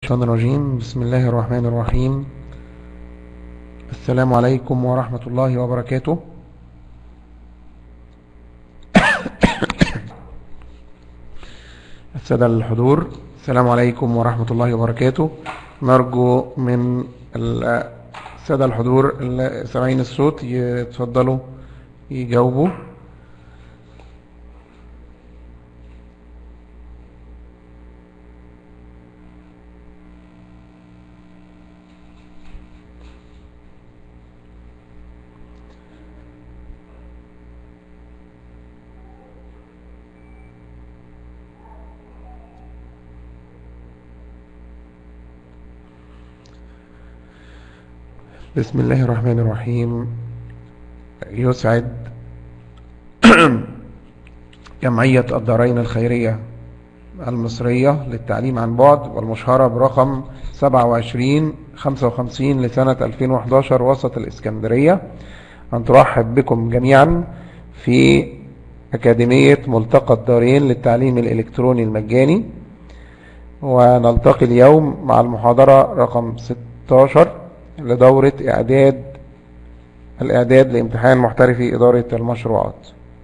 الشيطان الرجيم بسم الله الرحمن الرحيم السلام عليكم ورحمة الله وبركاته السادة الحضور السلام عليكم ورحمة الله وبركاته نرجو من السادة الحضور اللي سامعين الصوت يتفضلوا يجاوبوا بسم الله الرحمن الرحيم يسعد جمعية الدارين الخيرية المصرية للتعليم عن بعد والمشهرة برقم 2755 لسنة 2011 وسط الإسكندرية أن ترحب بكم جميعا في أكاديمية ملتقى الدارين للتعليم الإلكتروني المجاني ونلتقي اليوم مع المحاضرة رقم 16 لدورة إعداد الإعداد لامتحان محترفي إدارة المشروعات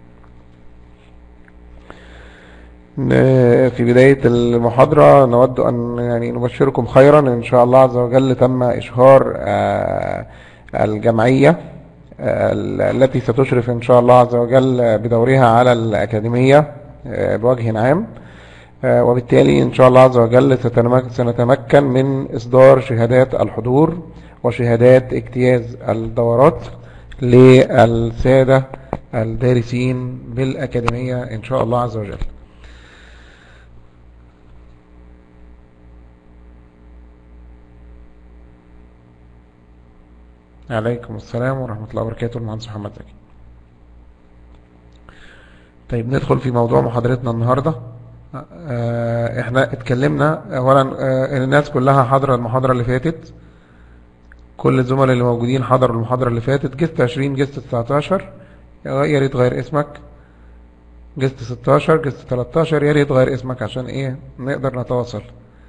في بداية المحاضرة نود أن يعني نبشركم خيرا إن شاء الله عز وجل تم إشهار الجمعية التي ستشرف إن شاء الله عز وجل بدورها على الأكاديمية بوجه عام وبالتالي إن شاء الله عز وجل سنتمكن من إصدار شهادات الحضور وشهادات اجتياز الدورات للسادة الدارسين بالأكاديمية إن شاء الله عز وجل عليكم السلام ورحمة الله وبركاته المهندس محمد زكي طيب ندخل في موضوع محاضرتنا النهاردة احنا اتكلمنا اولا الناس كلها حاضرة المحاضرة اللي فاتت كل الزملاء اللي موجودين حضروا المحاضرة اللي فاتت جست 20 جست 19 يا ريت غير اسمك جست 16 جست 13 يا ريت غير اسمك عشان ايه نقدر نتواصل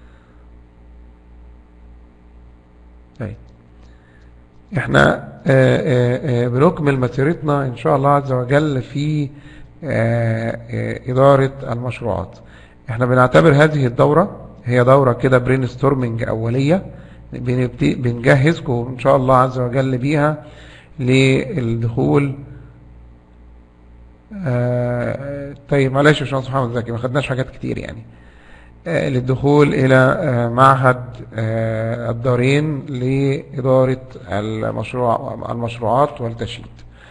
طيب احنا آآ آآ بنكمل مسيرتنا ان شاء الله عز وجل في آآ ادارة المشروعات احنا بنعتبر هذه الدورة هي دورة كده برين ستورمنج اولية بنجهزكم ان شاء الله عز وجل بيها للدخول آه طيب معلش يا باشمهندس محمد زكي ما خدناش حاجات كتير يعني آه للدخول الى آه معهد آه الدارين لإدارة المشروع المشروعات والتشييد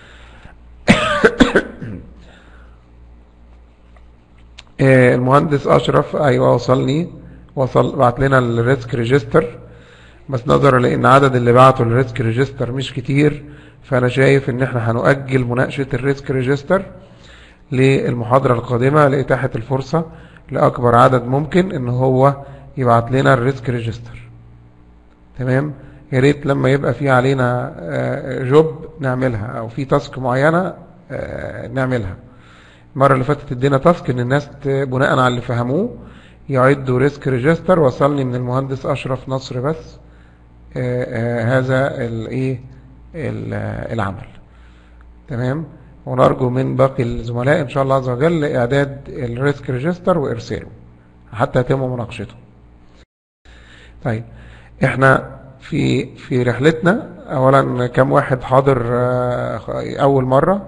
آه المهندس اشرف ايوه وصلني وصل بعت لنا الريسك ريجستر بس نظرا لان عدد اللي بعتوا الريسك ريجستر مش كتير فانا شايف ان احنا هنؤجل مناقشة الريسك ريجستر للمحاضرة القادمة لاتاحة الفرصة لاكبر عدد ممكن ان هو يبعت لنا الريسك ريجستر تمام يا ريت لما يبقى في علينا جوب نعملها او في تاسك معينة نعملها المرة اللي فاتت ادينا تاسك ان الناس بناء على اللي فهموه يعدوا ريسك ريجستر وصلني من المهندس اشرف نصر بس آآ آآ هذا الايه العمل تمام ونرجو من باقي الزملاء ان شاء الله عز وجل اعداد الريسك ريجستر وارساله حتى يتم مناقشته طيب احنا في في رحلتنا اولا كم واحد حاضر اول مره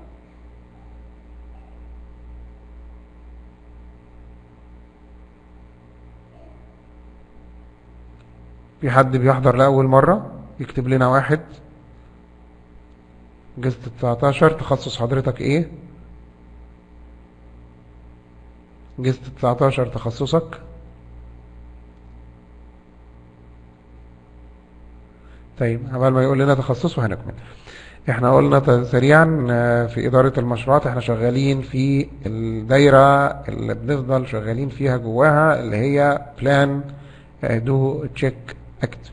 في حد بيحضر لأول مرة يكتب لنا واحد جزء 19 تخصص حضرتك ايه جزء 19 تخصصك طيب قبل ما يقول لنا تخصصه هنكمل احنا قلنا سريعا في إدارة المشروعات احنا شغالين في الدايرة اللي بنفضل شغالين فيها جواها اللي هي بلان دو تشيك اكت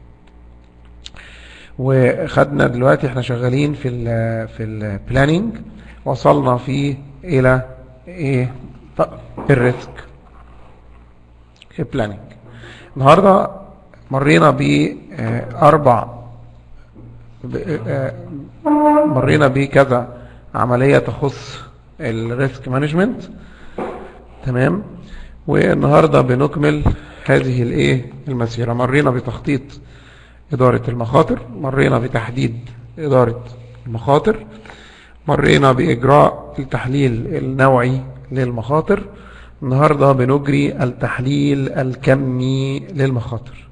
وخدنا دلوقتي احنا شغالين في ال في البلاننج وصلنا فيه الى ايه الريسك البلاننج النهارده مرينا بأربع مرينا بكذا عملية تخص الريسك مانجمنت تمام والنهاردة بنكمل هذه الايه المسيرة مرينا بتخطيط إدارة المخاطر مرينا بتحديد إدارة المخاطر مرينا بإجراء التحليل النوعي للمخاطر النهاردة بنجري التحليل الكمي للمخاطر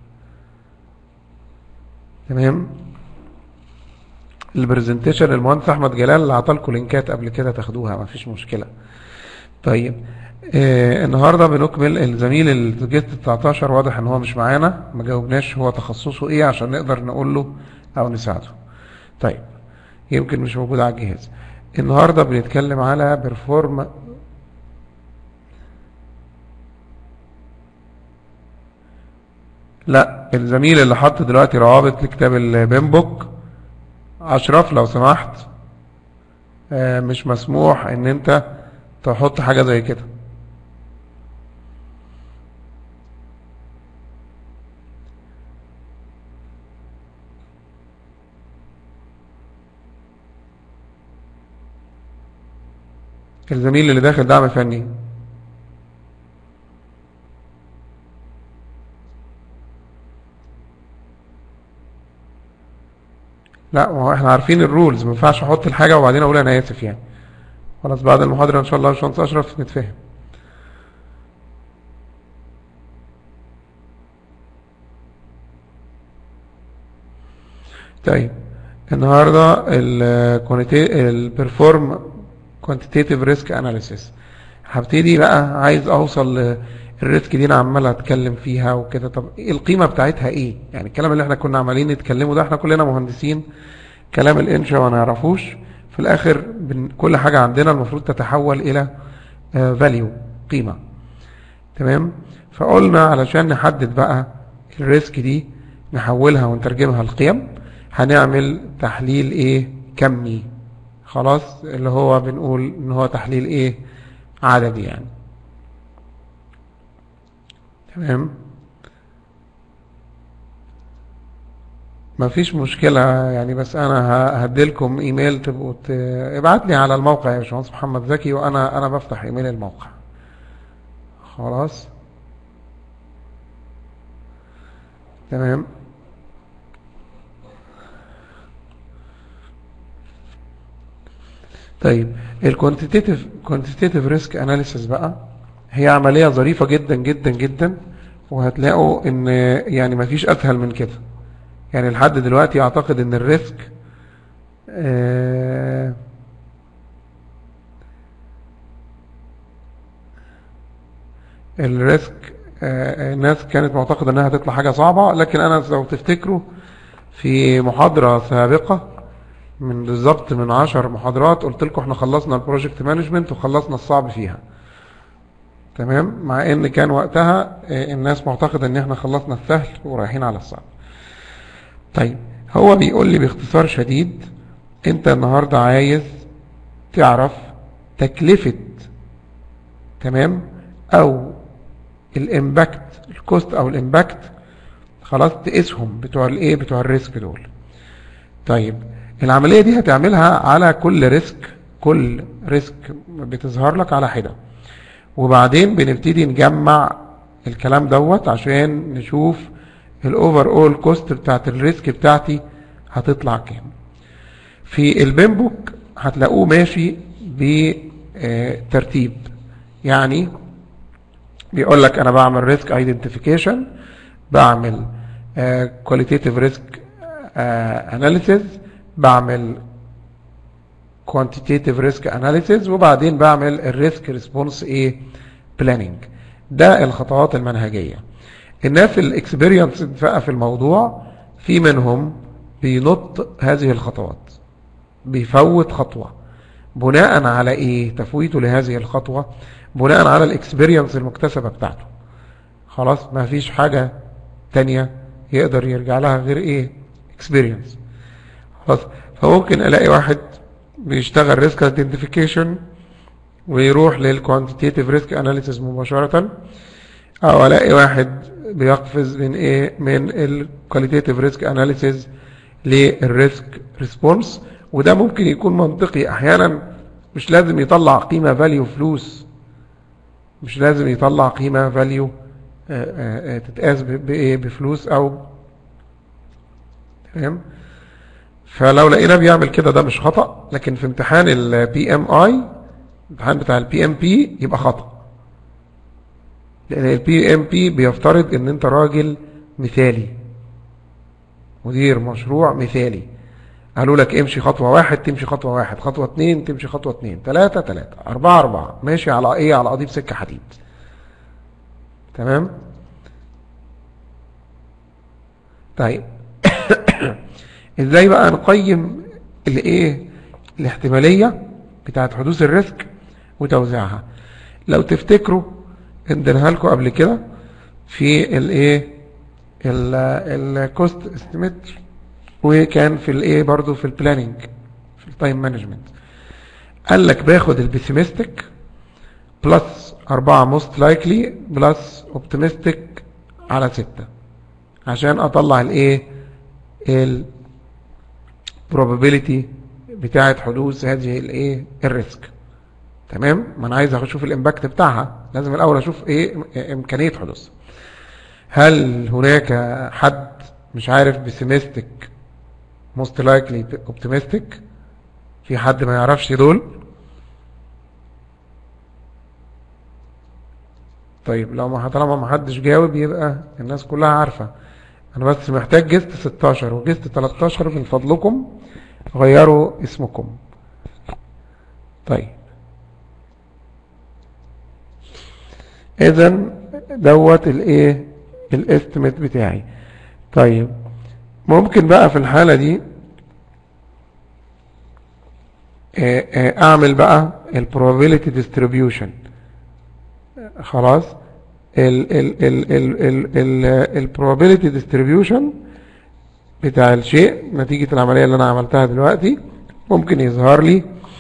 تمام البرزنتيشن المهندس احمد جلال اللي عطالكم لينكات قبل كده تاخدوها ما فيش مشكلة طيب آه النهاردة بنكمل الزميل الجست 19 واضح ان هو مش معانا ما جاوبناش هو تخصصه ايه عشان نقدر نقول له او نساعده طيب يمكن مش موجود على الجهاز النهاردة بنتكلم على بيرفورم لا الزميل اللي حط دلوقتي روابط لكتاب البيمبوك اشرف لو سمحت آه مش مسموح ان انت تحط حاجة زي كده الزميل اللي داخل دعم فني لا ما هو احنا عارفين الرولز ما ينفعش احط الحاجة وبعدين اقول انا اسف يعني خلاص بعد المحاضرة ان شاء الله باشمهندس اشرف نتفهم طيب النهاردة البرفورم كوانتيتيف ريسك اناليسيس هبتدي بقى عايز اوصل الريسك دي انا عمال اتكلم فيها وكده طب ايه القيمه بتاعتها ايه يعني الكلام اللي احنا كنا عمالين نتكلمه ده احنا كلنا مهندسين كلام الانشاء ما نعرفوش في الاخر كل حاجه عندنا المفروض تتحول الى فاليو قيمه تمام فقلنا علشان نحدد بقى الريسك دي نحولها ونترجمها لقيم هنعمل تحليل ايه كمي خلاص اللي هو بنقول ان هو تحليل ايه عددي يعني تمام ما فيش مشكلة يعني بس انا هديلكم ايميل تبقوا ت... ابعت لي على الموقع يا باشمهندس محمد زكي وانا انا بفتح ايميل الموقع خلاص تمام طيب الكوانتيتيف كوانتيتيف ريسك اناليسيس بقى هي عملية ظريفة جدا جدا جدا وهتلاقوا ان يعني ما فيش اسهل من كده يعني لحد دلوقتي اعتقد ان الريسك آه الريسك آه الناس كانت معتقدة انها هتطلع حاجة صعبة لكن انا لو تفتكروا في محاضرة سابقة من بالظبط من عشر محاضرات قلت لكم احنا خلصنا البروجكت مانجمنت وخلصنا الصعب فيها تمام مع ان كان وقتها الناس معتقدة ان احنا خلصنا السهل ورايحين على الصعب طيب هو بيقول لي باختصار شديد انت النهاردة عايز تعرف تكلفة تمام او الامباكت الكوست او الامباكت خلاص تقيسهم بتوع الايه بتوع الريسك دول طيب العملية دي هتعملها على كل ريسك كل ريسك بتظهر لك على حدة وبعدين بنبتدي نجمع الكلام دوت عشان نشوف الاوفر اول كوست بتاعت الريسك بتاعتي هتطلع كام في البيمبوك هتلاقوه ماشي بترتيب يعني بيقول لك انا بعمل ريسك ايدنتيفيكيشن بعمل كواليتيتيف ريسك اناليسيز بعمل quantitative risk analysis وبعدين بعمل الريسك ريسبونس ايه بلاننج ده الخطوات المنهجية الناس الاكسبيرينس بقى في الموضوع في منهم بينط هذه الخطوات بيفوت خطوة بناء على ايه تفويته لهذه الخطوة بناء على الاكسبيرينس المكتسبة بتاعته خلاص ما فيش حاجة تانية يقدر يرجع لها غير ايه اكسبيرينس خلاص فممكن الاقي واحد بيشتغل ريسك ايدنتيفيكيشن ويروح للكوانتيتيف ريسك اناليسيس مباشرة او الاقي واحد بيقفز من ايه من الكواليتيف ريسك اناليسيز للريسك ريسبونس وده ممكن يكون منطقي احيانا مش لازم يطلع قيمة فاليو فلوس مش لازم يطلع قيمة فاليو تتقاس بايه بفلوس او تمام فلو لقينا بيعمل كده ده مش خطأ لكن في امتحان البي ام اي الامتحان بتاع البي ام بي يبقى خطأ لان البي ام بي بيفترض ان انت راجل مثالي مدير مشروع مثالي قالوا لك امشي خطوة واحد تمشي خطوة واحد خطوة اتنين تمشي خطوة اتنين تلاتة تلاتة اربعة اربعة ماشي على ايه على قضيب سكة حديد تمام طيب ازاي بقى نقيم الايه الاحتمالية بتاعت حدوث الريسك وتوزيعها لو تفتكروا اديناها لكم قبل كده في الايه الكوست استيميت وكان في الايه برضو في البلاننج في التايم مانجمنت قال لك باخد البيسيمستيك بلس 4 موست لايكلي بلس اوبتيمستيك على 6 عشان اطلع الايه ال probability بتاعه حدوث هذه الايه الريسك تمام ما انا عايز اشوف الامباكت بتاعها لازم الاول اشوف ايه امكانيه حدوثها هل هناك حد مش عارف بسيمستيك most likely optimistic في حد ما يعرفش دول طيب لو ما طالما ما حدش جاوب يبقى الناس كلها عارفة انا بس محتاج جست 16 وجست 13 من فضلكم غيروا اسمكم طيب اذا دوت الايه الاستيميت بتاعي طيب ممكن بقى في الحالة دي اعمل بقى ال probability distribution خلاص ال ال ال ال ال ال ال probability distribution بتاع الشيء نتيجة العملية اللي انا عملتها دلوقتي ممكن يظهر لي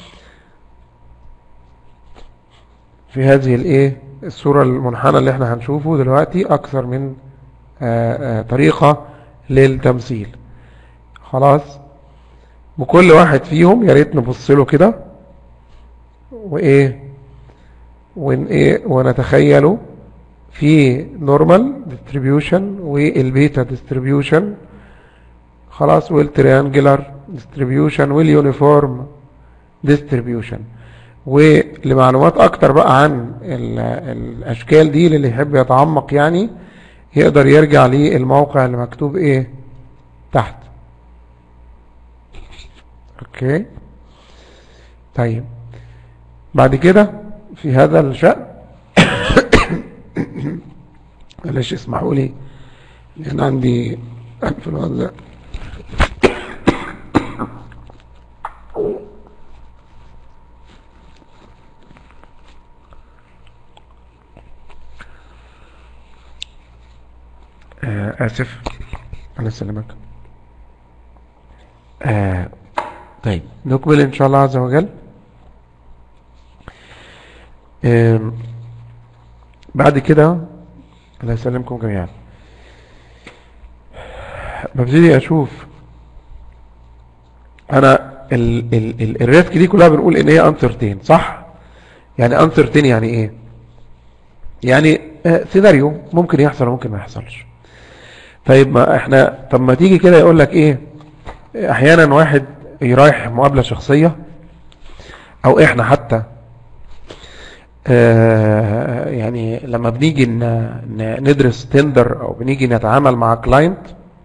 في هذه الايه الصورة المنحنى اللي احنا هنشوفه دلوقتي اكثر من آآ آآ طريقة للتمثيل خلاص وكل واحد فيهم يا ريت نبص له كده وايه ون ايه ونتخيله في نورمال ديستريبيوشن والبيتا ديستريبيوشن خلاص والتريانجلر ديستريبيوشن واليونيفورم ديستريبيوشن ولمعلومات اكتر بقى عن الاشكال دي للي يحب يتعمق يعني يقدر يرجع للموقع اللي مكتوب ايه تحت اوكي طيب بعد كده في هذا الشأن معلش اسمحوا لي لان عندي انفلونزا آسف الله يسلمك آه طيب نكمل إن شاء الله عز وجل آه بعد كده الله يسلمكم جميعا ببتدي أشوف أنا ال ال ال الريسك دي كلها بنقول إن هي أنسرتين صح؟ يعني أنسرتين يعني إيه؟ يعني آه سيناريو ممكن يحصل وممكن ما يحصلش طيب ما احنا طب ما تيجي كده يقول لك ايه احيانا واحد يرايح مقابلة شخصية او احنا حتى اه يعني لما بنيجي ندرس تندر او بنيجي نتعامل مع كلاينت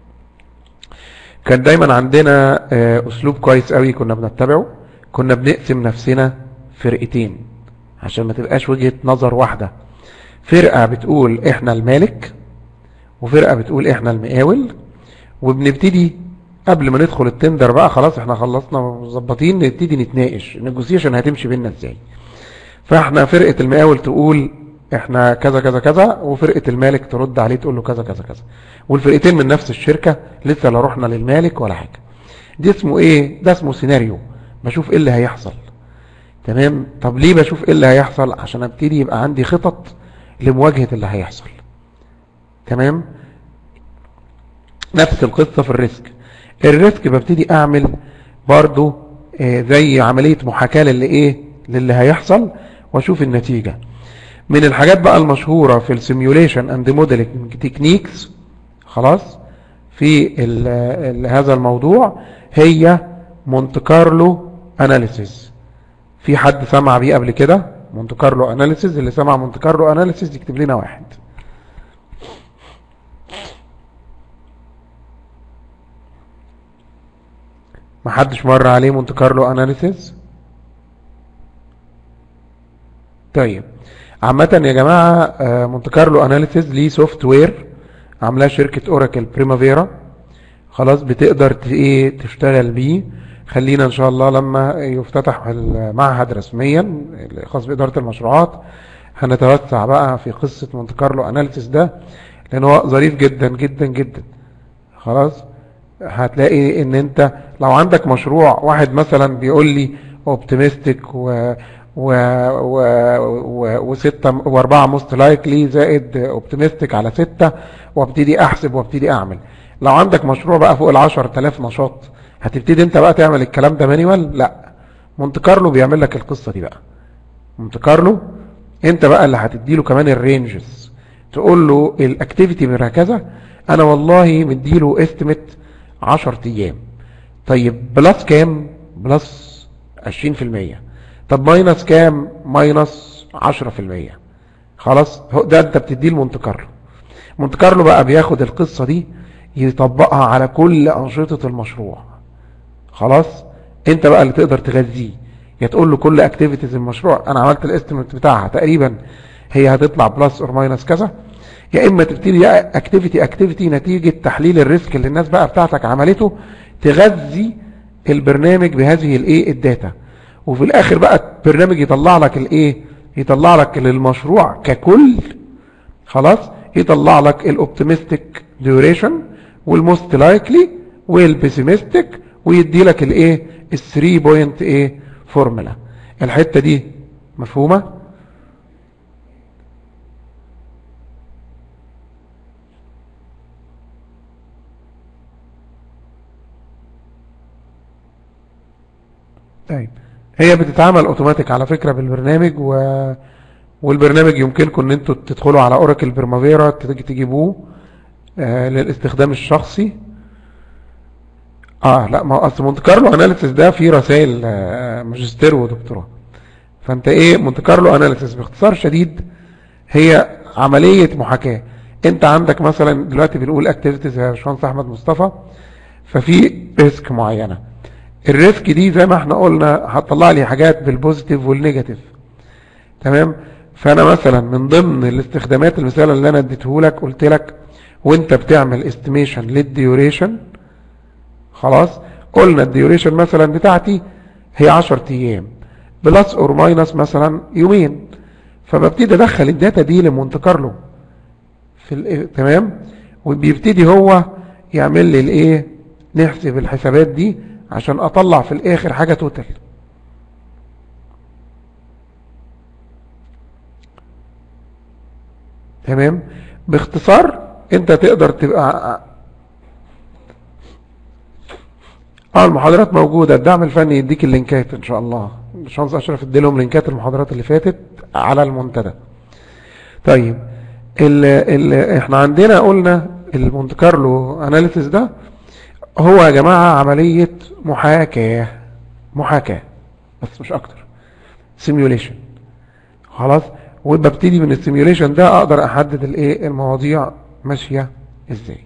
كان دايما عندنا اه اسلوب كويس قوي كنا بنتبعه كنا بنقسم نفسنا فرقتين عشان ما تبقاش وجهة نظر واحدة فرقة بتقول احنا المالك وفرقة بتقول احنا المقاول وبنبتدي قبل ما ندخل التندر بقى خلاص احنا خلصنا مظبطين نبتدي نتناقش النيجوسيشن هتمشي بينا ازاي فاحنا فرقة المقاول تقول احنا كذا كذا كذا وفرقة المالك ترد عليه تقول له كذا كذا كذا والفرقتين من نفس الشركة لسه لا رحنا للمالك ولا حاجة دي اسمه ايه ده اسمه سيناريو بشوف ايه اللي هيحصل تمام طب ليه بشوف ايه اللي هيحصل عشان ابتدي يبقى عندي خطط لمواجهة اللي هيحصل تمام نفس القصة في الريسك الريسك ببتدي اعمل برضو آه، زي عملية محاكاة للي ايه للي هيحصل واشوف النتيجة من الحاجات بقى المشهورة في السيميوليشن اند موديلنج تكنيكس خلاص في ال ال هذا الموضوع هي مونت كارلو اناليسيس في حد سمع بيه قبل كده مونت كارلو اناليسيس اللي سمع مونت كارلو اناليسيس يكتب لنا واحد ما حدش مر عليه مونت كارلو اناليسيس طيب عامة يا جماعة مونت كارلو اناليسيس ليه سوفت وير عاملاه شركة اوراكل بريمافيرا خلاص بتقدر ايه تشتغل بيه خلينا ان شاء الله لما يفتتح المعهد رسميا الخاص بإدارة المشروعات هنتوسع بقى في قصة مونت كارلو اناليسيس ده لان هو ظريف جدا جدا جدا خلاص هتلاقي ان انت لو عندك مشروع واحد مثلا بيقول لي اوبتيمستيك و و و و وستة واربعة موست لايكلي زائد اوبتيمستيك على ستة وابتدي احسب وابتدي اعمل لو عندك مشروع بقى فوق العشر تلاف نشاط هتبتدي انت بقى تعمل الكلام ده مانيوال لا مونت كارلو بيعمل لك القصة دي بقى مونت كارلو انت بقى اللي هتدي له كمان الرينجز تقول له الاكتيفيتي من هكذا انا والله مديله استيميت 10 ايام طيب بلس كام بلس 20% طب ماينس كام ماينس 10% خلاص ده انت بتديه لمونت كارلو مونت كارلو بقى بياخد القصة دي يطبقها على كل أنشطة المشروع خلاص انت بقى اللي تقدر تغذيه يا تقول له كل اكتيفيتيز المشروع انا عملت الاستيميت بتاعها تقريبا هي هتطلع بلس اور ماينس كذا يا اما تبتدي اكتيفيتي اكتيفيتي نتيجة تحليل الريسك اللي الناس بقى بتاعتك عملته تغذي البرنامج بهذه الايه الداتا وفي الاخر بقى البرنامج يطلع لك الايه يطلع لك للمشروع ككل خلاص يطلع لك الاوبتيمستيك ديوريشن والموست لايكلي والبيسيمستيك ويدي لك الايه ال3 بوينت ايه فورمولا الحته دي مفهومه طيب هي بتتعمل اوتوماتيك على فكرة بالبرنامج و... والبرنامج يمكنكم ان انتوا تدخلوا على اوراكل برمافيرا تجيبوه آه للاستخدام الشخصي اه لا ما اصل مونت كارلو اناليسيس ده فيه رسائل آه ماجستير ودكتوراه فانت ايه مونت كارلو اناليسيس باختصار شديد هي عملية محاكاة انت عندك مثلا دلوقتي بنقول اكتيفيتيز يا باشمهندس احمد مصطفى ففي ريسك معينه الريسك دي زي ما احنا قلنا هتطلع لي حاجات بالبوزيتيف والنيجاتيف تمام فانا مثلا من ضمن الاستخدامات المثال اللي انا اديته لك قلت لك وانت بتعمل استيميشن للديوريشن خلاص قلنا الديوريشن مثلا بتاعتي هي 10 ايام بلس اور ماينس مثلا يومين فببتدي ادخل الداتا دي لمونت كارلو في تمام وبيبتدي هو يعمل لي الايه نحسب الحسابات دي عشان اطلع في الاخر حاجة توتال تمام باختصار انت تقدر تبقى اه المحاضرات موجودة الدعم الفني يديك اللينكات ان شاء الله شانس اشرف اديلهم لينكات المحاضرات اللي فاتت على المنتدى طيب ال ال احنا عندنا قلنا المونت كارلو اناليسيس ده هو يا جماعة عملية محاكاة محاكاة بس مش اكتر سيميوليشن خلاص وببتدي من السيميوليشن ده اقدر احدد الايه المواضيع ماشية ازاي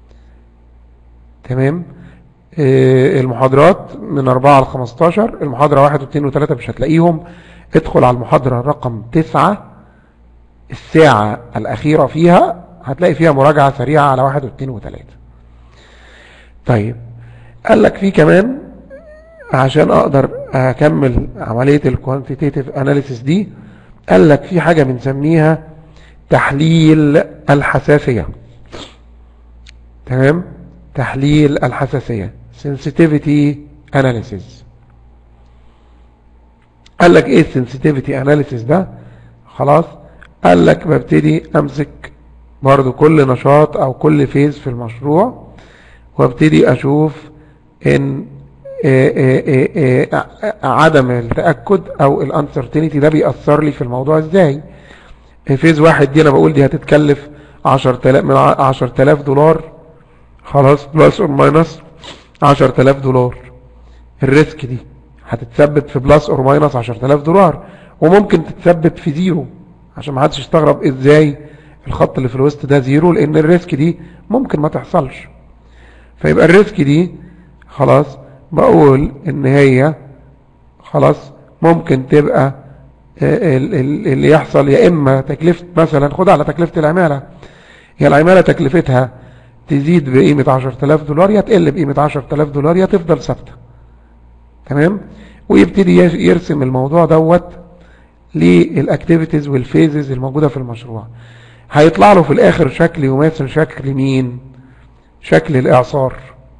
تمام آه المحاضرات من 4 ل 15 المحاضرة 1 و2 و3 مش هتلاقيهم ادخل على المحاضرة رقم 9 الساعة الأخيرة فيها هتلاقي فيها مراجعة سريعة على 1 و2 و3 طيب قال لك في كمان عشان اقدر اكمل عملية الكوانتيتيف اناليسيس دي قال لك في حاجة بنسميها تحليل الحساسية تمام تحليل الحساسية sensitivity analysis قال لك ايه sensitivity analysis ده خلاص قال لك ببتدي امسك برضو كل نشاط او كل فيز في المشروع وابتدي اشوف ان آه، آه، آه، عدم التأكد او الانسرتينيتي ده بيأثر لي في الموضوع ازاي فيز واحد دي انا بقول دي هتتكلف 10000 من 10000 دولار خلاص بلس اور ماينس 10000 دولار الريسك دي هتتثبت في بلس اور ماينس 10000 دولار وممكن تتثبت في زيرو عشان ما حدش يستغرب ازاي الخط اللي في الوسط ده زيرو لان الريسك دي ممكن ما تحصلش فيبقى الريسك دي خلاص بقول ان هي خلاص ممكن تبقى آه، اللي يحصل يا اما تكلفة مثلا خد على تكلفة العمالة هي العمالة تكلفتها تزيد بقيمة 10000 دولار يا تقل بقيمة 10000 دولار يا تفضل ثابته تمام ويبتدي يرسم الموضوع دوت للاكتيفيتيز والفيزز الموجودة في المشروع هيطلع له في الاخر شكل يماثل شكل مين شكل الاعصار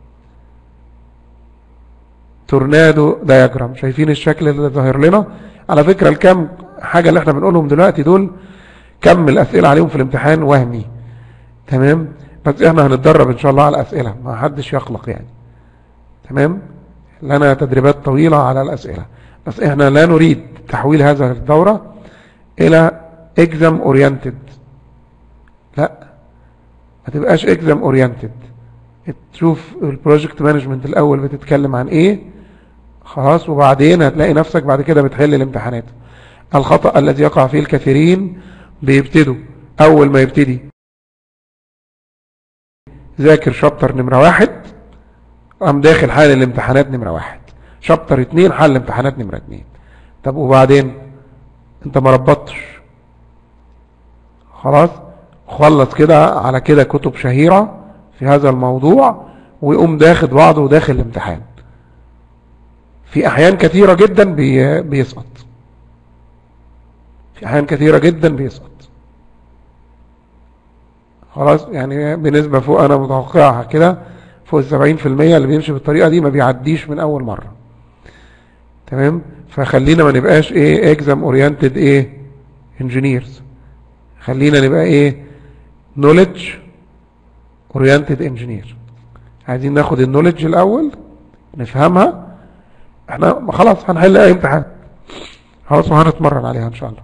تورنادو دياجرام شايفين الشكل اللي ظاهر لنا على فكرة الكم حاجة اللي احنا بنقولهم دلوقتي دول كم الاسئلة عليهم في الامتحان وهمي تمام بس احنا هنتدرب ان شاء الله على الاسئلة ما حدش يقلق يعني تمام لنا تدريبات طويلة على الاسئلة بس احنا لا نريد تحويل هذا الدورة الى اكزام اورينتد لا ما تبقاش اكزام اورينتد تشوف البروجكت مانجمنت الاول بتتكلم عن ايه خلاص وبعدين هتلاقي نفسك بعد كده بتحل الامتحانات الخطأ الذي يقع فيه الكثيرين بيبتدوا اول ما يبتدي ذاكر شابتر نمرة واحد قام داخل حل الامتحانات نمرة واحد شابتر اتنين حل الامتحانات نمرة اتنين طب وبعدين انت ما ربطتش خلاص خلص كده على كده كتب شهيرة في هذا الموضوع ويقوم داخل بعضه وداخل الامتحان في احيان كثيرة جدا بي بيسقط في احيان كثيرة جدا بيسقط خلاص يعني بنسبة فوق انا متوقعها كده فوق السبعين في المية اللي بيمشي بالطريقة دي ما بيعديش من اول مرة تمام فخلينا ما نبقاش ايه اكزام اورينتد ايه انجينيرز خلينا نبقى ايه knowledge oriented engineer عايزين ناخد النولج الاول نفهمها احنا خلاص هنحل اي امتحان خلاص وهنتمرن عليها ان شاء الله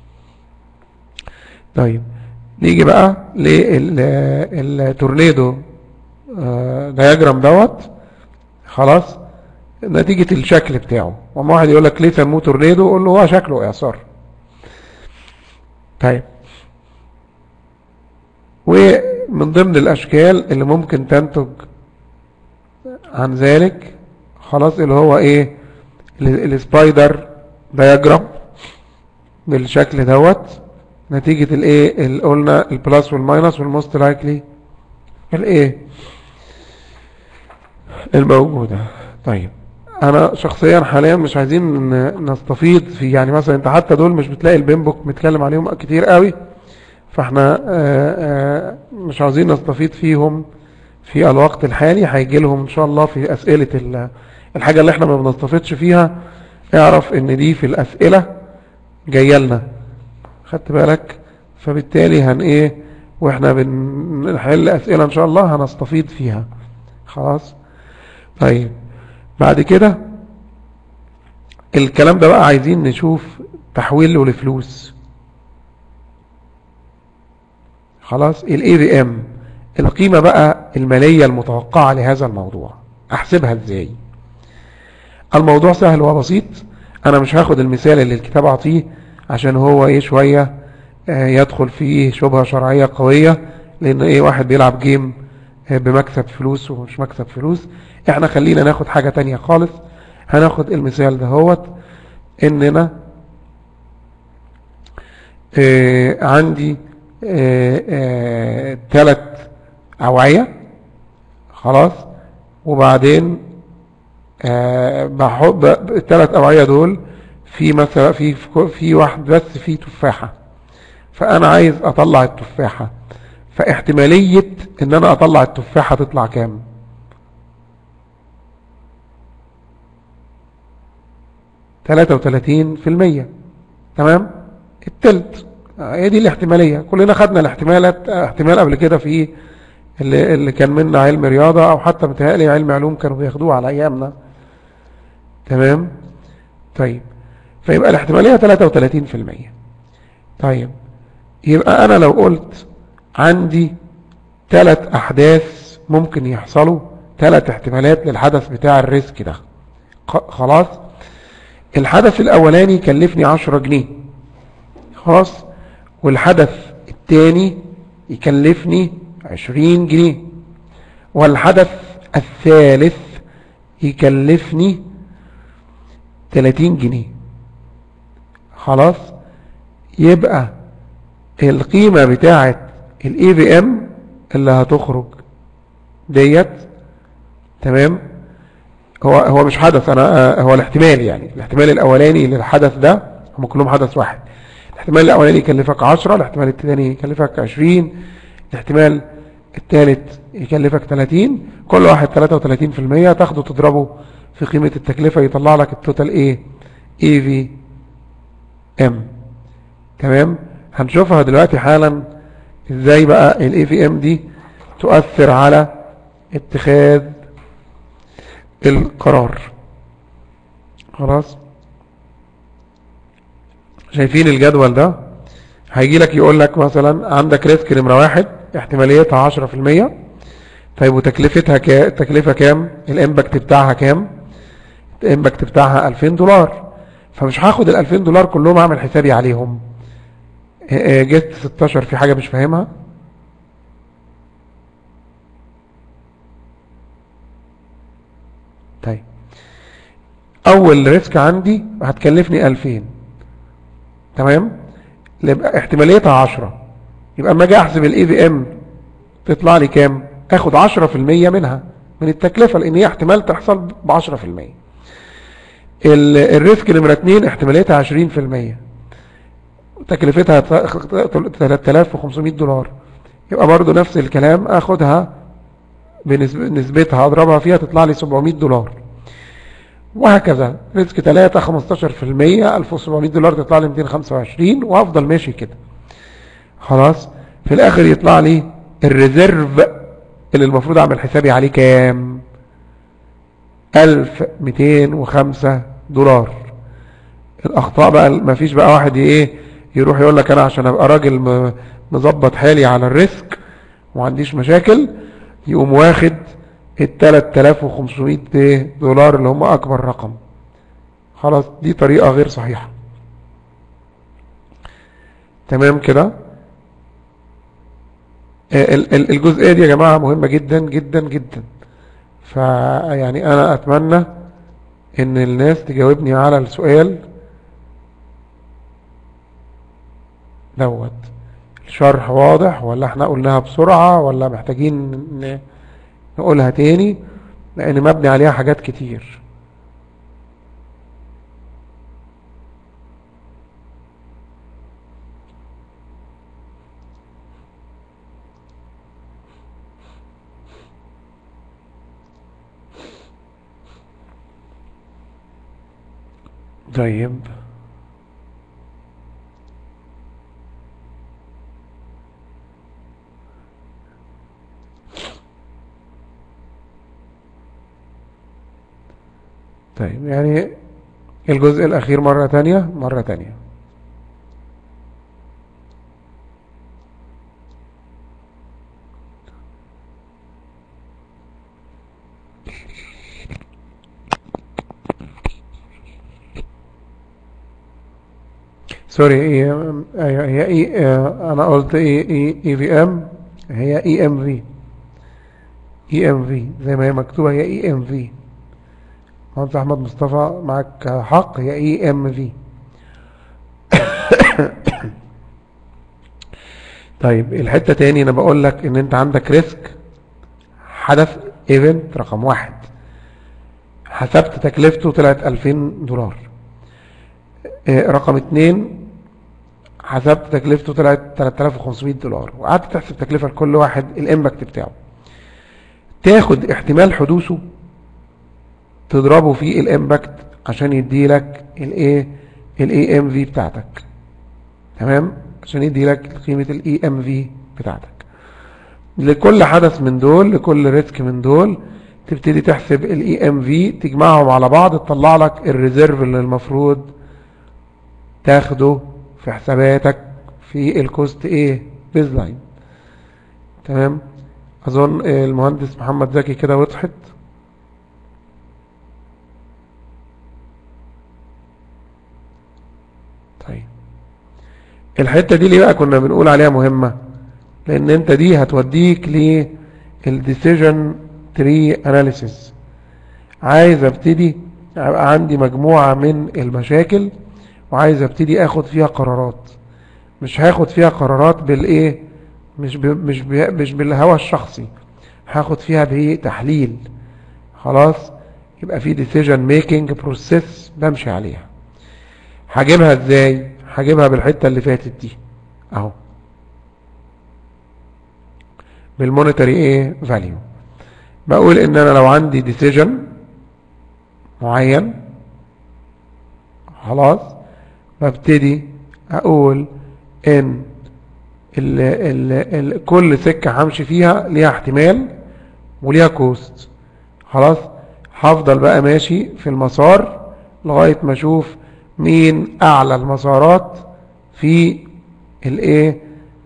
طيب نيجي بقى للتورنيدو دياجرام دوت خلاص نتيجة الشكل بتاعه وما واحد يقول لك ليه سموه تورنيدو قول له هو شكله اعصار طيب ومن ضمن الاشكال اللي ممكن تنتج عن ذلك خلاص اللي هو ايه السبايدر دياجرام بالشكل دوت نتيجة الايه اللي قلنا البلس والماينس والموست لايكلي الايه الموجودة طيب انا شخصيا حاليا مش عايزين نستفيض في يعني مثلا انت حتى دول مش بتلاقي البيمبوك متكلم عليهم كتير قوي فاحنا آه، آه، مش عاوزين نستفيد فيهم في الوقت الحالي هيجي لهم ان شاء الله في اسئلة الحاجة اللي احنا ما بنستفيدش فيها اعرف ان دي في الاسئلة جايه لنا خدت بالك فبالتالي هن ايه واحنا بنحل اسئلة ان شاء الله هنستفيد فيها خلاص طيب بعد كده الكلام ده بقى عايزين نشوف تحويله لفلوس خلاص الاي بي ام القيمة بقى المالية المتوقعة لهذا الموضوع احسبها ازاي الموضوع سهل وبسيط انا مش هاخد المثال اللي الكتاب اعطيه عشان هو ايه شوية آه، يدخل فيه شبهة شرعية قوية لان ايه واحد بيلعب جيم آه، بمكسب فلوس ومش مكسب فلوس احنا خلينا ناخد حاجة تانية خالص هناخد المثال ده هوت اننا اه عندي ثلاث اوعية خلاص وبعدين بحط الثلاث اوعية دول في مثلا في في واحد بس فيه تفاحة فانا عايز اطلع التفاحة فاحتمالية ان انا اطلع التفاحة تطلع كام تلاتة وتلاتين في المية تمام التلت هي دي الاحتمالية كلنا خدنا الاحتمالات احتمال قبل كده في اللي, اللي كان منا علم رياضة او حتى متهيألي علم علوم كانوا بياخدوه على ايامنا تمام طيب فيبقى الاحتمالية 33% طيب يبقى انا لو قلت عندي ثلاث احداث ممكن يحصلوا ثلاث احتمالات للحدث بتاع الريسك ده خلاص الحدث الاولاني يكلفني 10 جنيه خلاص والحدث الثاني يكلفني 20 جنيه والحدث الثالث يكلفني 30 جنيه خلاص يبقى القيمة بتاعة الاي في ام اللي هتخرج ديت تمام هو هو مش حدث انا هو الاحتمال يعني الاحتمال الاولاني للحدث ده هم كلهم حدث واحد الاحتمال الاولاني يكلفك 10 الاحتمال الثاني يكلفك 20 الاحتمال الثالث يكلفك 30 كل واحد 33% تاخده تضربه في قيمة التكلفة يطلع لك التوتال ايه اي في ام تمام هنشوفها دلوقتي حالا ازاي بقى الاي في ام دي تؤثر على اتخاذ القرار خلاص شايفين الجدول ده هيجي لك يقول لك مثلا عندك ريسك نمرة واحد احتماليتها عشرة في المية طيب وتكلفتها كا... التكلفة كام الامباكت بتاعها كام الامباكت بتاعها 2000 دولار فمش هاخد ال 2000 دولار كلهم اعمل حسابي عليهم جست 16 في حاجة مش فاهمها طيب اول ريسك عندي هتكلفني 2000 تمام يبقى احتماليتها 10 يبقى اما اجي احسب الاي في ام تطلع لي كام اخد 10% منها من التكلفة لان هي احتمال تحصل ب 10% الريسك نمرة 2 احتماليتها 20% تكلفتها 3500 دولار يبقى برضو نفس الكلام اخدها بنسبتها اضربها فيها تطلع لي 700 دولار وهكذا ريسك 3 15% 1700 دولار تطلع لي 225 وافضل ماشي كده خلاص في الاخر يطلع لي الريزيرف اللي المفروض اعمل حسابي عليه كام 1205 دولار الاخطاء بقى ما فيش بقى واحد ايه يروح يقول لك انا عشان ابقى راجل مظبط حالي على الريسك وما عنديش مشاكل يقوم واخد ال 3500 دولار اللي هم اكبر رقم خلاص دي طريقة غير صحيحة تمام كده الجزئية دي يا جماعة مهمة جدا جدا جدا فيعني انا اتمنى ان الناس تجاوبني على السؤال دوت الشرح واضح ولا احنا قلناها بسرعة ولا محتاجين نقولها تاني لان مبني عليها حاجات كتير طيب طيب يعني الجزء الأخير مرة تانية مرة تانية سوري هي هي اي انا قلت اي اي اي في ام هي اي ام في اي ام في زي ما هي مكتوبه هي اي ام في مهندس احمد مصطفى معك حق هي اي ام في طيب الحته تاني انا بقول لك ان انت عندك ريسك حدث ايفنت رقم واحد حسبت تكلفته طلعت 2000 دولار رقم اتنين حسبت تكلفته طلعت 3500 دولار وقعدت تحسب تكلفة لكل واحد الامباكت بتاعه تاخد احتمال حدوثه تضربه في الامباكت عشان يدي لك الايه الاي ام في بتاعتك تمام عشان يدي لك قيمة الاي ام في بتاعتك لكل حدث من دول لكل ريسك من دول تبتدي تحسب الاي ام في تجمعهم على بعض تطلع لك الريزيرف اللي المفروض تاخده في حساباتك في الكوست ايه بيز لاين تمام اظن المهندس محمد زكي كده وضحت طيب الحتة دي ليه بقى كنا بنقول عليها مهمة لان انت دي هتوديك للديسيجن تري اناليسيس عايز ابتدي ابقى عندي مجموعة من المشاكل وعايز ابتدي اخد فيها قرارات مش هاخد فيها قرارات بالايه مش ب... مش ب... مش بالهوى الشخصي هاخد فيها بتحليل خلاص يبقى في decision making process بمشي عليها هجيبها ازاي هجيبها بالحتة اللي فاتت دي اهو بالمونيتري ايه فاليو بقول ان انا لو عندي decision معين خلاص ببتدي اقول ان ال ال ال كل سكة همشي فيها ليها احتمال وليها كوست خلاص هفضل بقى ماشي في المسار لغاية ما اشوف مين اعلى المسارات في الايه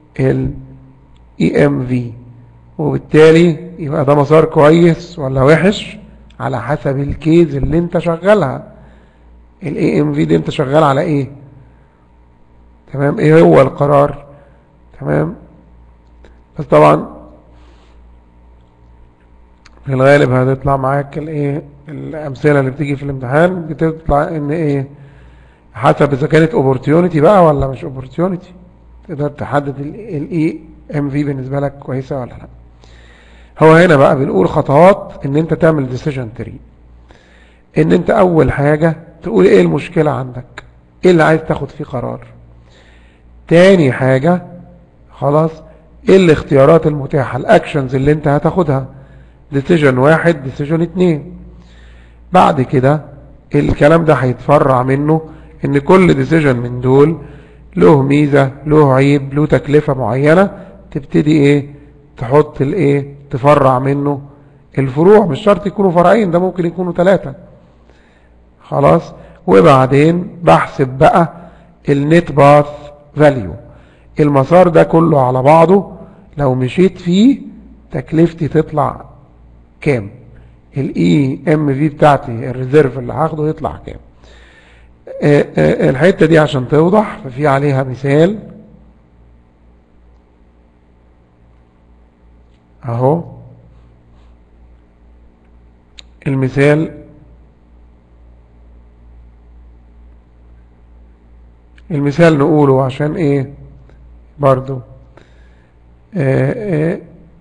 الاي ام في وبالتالي يبقى ده مسار كويس ولا وحش على حسب الكيز اللي انت شغالها الاي ام في دي انت شغال على ايه تمام ايه هو القرار تمام بس طبعا في الغالب هتطلع معاك الايه الامثله اللي بتيجي في الامتحان بتطلع ان ايه حسب اذا كانت opportunity بقى ولا مش opportunity تقدر تحدد الاي ام في بالنسبه لك كويسه ولا لا هو هنا بقى بنقول خطوات ان انت تعمل ديسيجن تري ان انت اول حاجه تقول ايه المشكله عندك ايه اللي عايز تاخد فيه قرار تاني حاجة خلاص ايه الاختيارات المتاحة الاكشنز اللي انت هتاخدها ديسيجن واحد ديسيجن اتنين بعد كده الكلام ده هيتفرع منه ان كل ديسيجن من دول له ميزة له عيب له تكلفة معينة تبتدي ايه تحط الايه تفرع منه الفروع مش شرط يكونوا فرعين ده ممكن يكونوا ثلاثة خلاص وبعدين بحسب بقى النت باث فاليو المسار ده كله على بعضه لو مشيت فيه تكلفتي تطلع كام الاي ام في بتاعتي الريزيرف اللي هاخده يطلع كام آه، آه، الحته دي عشان توضح ففي عليها مثال اهو المثال المثال نقوله عشان ايه برضو آه، آه،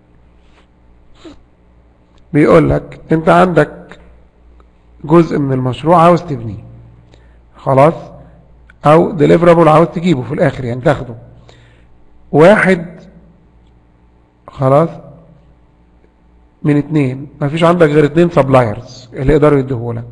بيقول لك انت عندك جزء من المشروع عاوز تبنيه خلاص او ديليفرابل عاوز تجيبه في الاخر يعني تاخده واحد خلاص من اتنين مفيش عندك غير اتنين سبلايرز اللي يقدروا يديهولك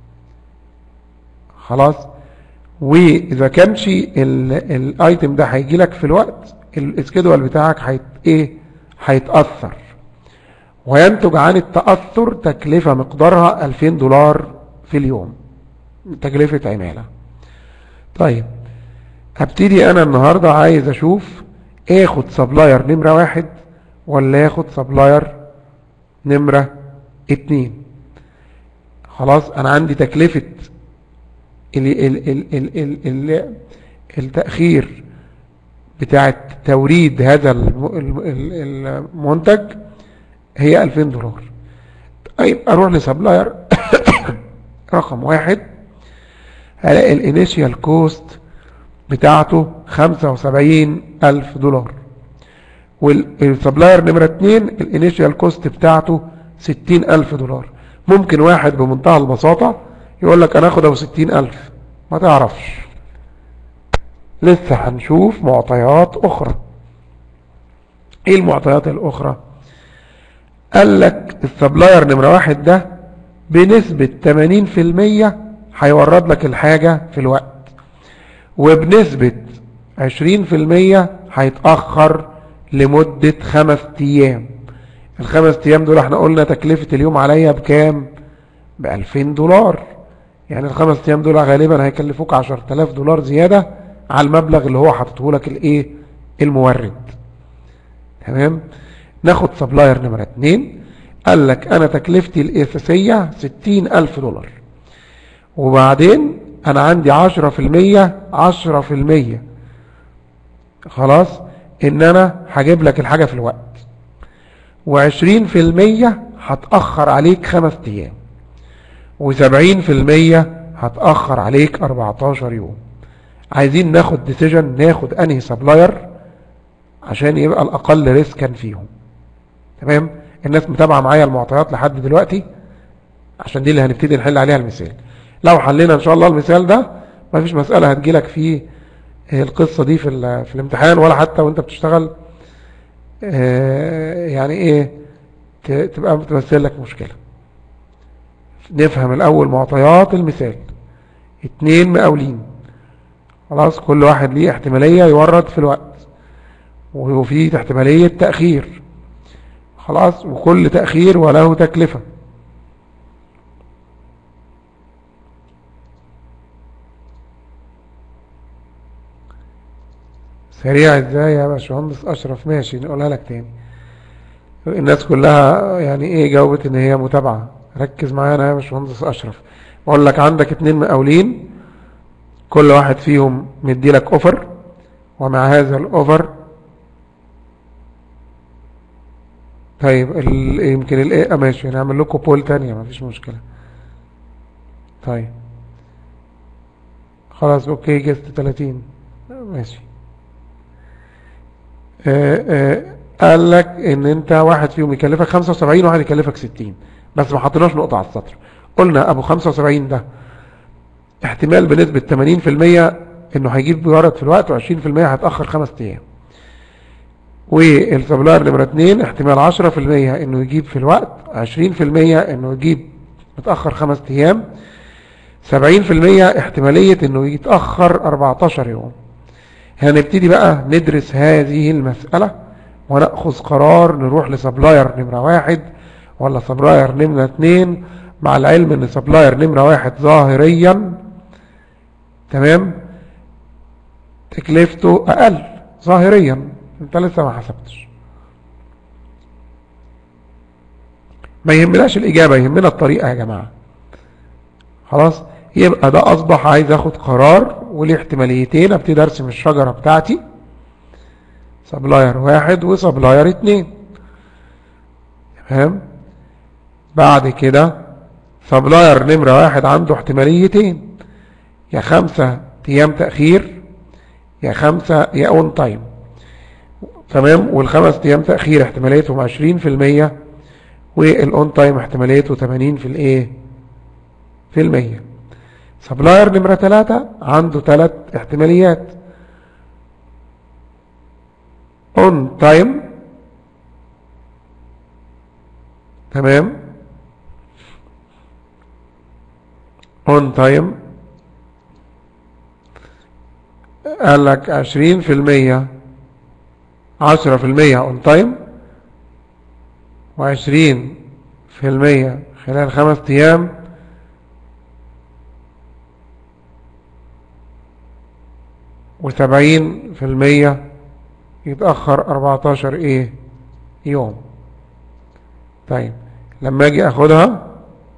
خلاص واذا كانش الايتم ده هيجي لك في الوقت الاسكيدول بتاعك هيت ايه هيتاثر وينتج عن التاثر تكلفه مقدارها 2000 دولار في اليوم تكلفه عماله طيب هبتدي انا النهارده عايز اشوف اخد سبلاير نمره واحد ولا اخد سبلاير نمره اتنين خلاص انا عندي تكلفه ال ال ال ال ال ال التأخير بتاعة توريد هذا المنتج هي 2000 دولار طيب اروح لسبلاير رقم واحد هلاقي الانيشيال كوست بتاعته 75 ألف دولار والسبلاير نمرة اتنين الانيشيال كوست بتاعته 60 ألف دولار ممكن واحد بمنتهى البساطة يقول لك انا اخد ابو ستين الف ما تعرفش لسه هنشوف معطيات اخرى ايه المعطيات الاخرى قال لك السبلاير نمرة واحد ده بنسبة 80% هيورد لك الحاجة في الوقت وبنسبة عشرين في المية هيتأخر لمدة خمس ايام الخمس ايام دول احنا قلنا تكلفة اليوم عليا بكام بألفين دولار يعني الخمس ايام دول غالبا هيكلفوك عشر تلاف دولار زيادة على المبلغ اللي هو حاطته لك الايه المورد تمام ناخد سبلاير نمرة اتنين قال لك انا تكلفتي الاساسية ستين الف دولار وبعدين انا عندي عشرة في المية عشرة في المية خلاص ان انا هجيب لك الحاجة في الوقت وعشرين في المية هتأخر عليك خمس ايام وسبعين في المية هتأخر عليك اربعتاشر يوم عايزين ناخد ديسيجن ناخد انهي سبلاير عشان يبقى الاقل ريسكا فيهم تمام الناس متابعة معايا المعطيات لحد دلوقتي عشان دي اللي هنبتدي نحل عليها المثال لو حلينا ان شاء الله المثال ده مفيش مسألة هتجيلك في القصة دي في, في الامتحان ولا حتى وانت بتشتغل يعني ايه تبقى بتمثل لك مشكلة نفهم الاول معطيات المثال اتنين مقاولين خلاص كل واحد ليه احتمالية يورد في الوقت وفي احتمالية تأخير خلاص وكل تأخير وله تكلفة سريع ازاي يا باشمهندس اشرف ماشي نقولها لك تاني الناس كلها يعني ايه جاوبت ان هي متابعة ركز معانا يا باشمهندس اشرف بقول لك عندك اتنين مقاولين كل واحد فيهم مدي لك اوفر ومع هذا الاوفر طيب يمكن الايه ماشي نعمل لكم بول تانية مفيش مشكلة طيب خلاص اوكي جست 30 ماشي آآ آآ قال لك ان انت واحد فيهم يكلفك 75 وواحد يكلفك 60 بس ما حطيناش نقطة على السطر قلنا ابو 75 ده احتمال بنسبة 80% انه هيجيب بيورد في الوقت و20% هيتأخر خمس ايام والسبلاير نمرة 2 احتمال 10% انه يجيب في الوقت 20% انه يجيب متأخر خمس ايام 70% احتمالية انه يتأخر 14 يوم هنبتدي بقى ندرس هذه المسألة ونأخذ قرار نروح لسبلاير نمرة واحد ولا سبلاير نمرة اتنين مع العلم ان سبلاير نمرة واحد ظاهريا تمام تكلفته اقل ظاهريا انت لسه ما حسبتش ما يهمناش الاجابة يهمنا الطريقة يا جماعة خلاص يبقى ده اصبح عايز اخد قرار وليه احتماليتين ابتدي ارسم الشجرة بتاعتي سبلاير واحد وسبلاير اتنين تمام بعد كده سبلاير نمرة واحد عنده احتماليتين يا خمسة ايام تأخير يا خمسة يا اون تايم تمام والخمس ايام تأخير احتماليتهم عشرين في المية والاون تايم احتماليته تمانين في الايه في المية سبلاير نمرة ثلاثة عنده ثلاث احتماليات اون تايم تمام اون تايم قال لك عشرين في المية عشرة في المية اون تايم وعشرين في المية خلال خمس ايام وسبعين في المية يتأخر اربعتاشر ايه يوم طيب لما اجي اخدها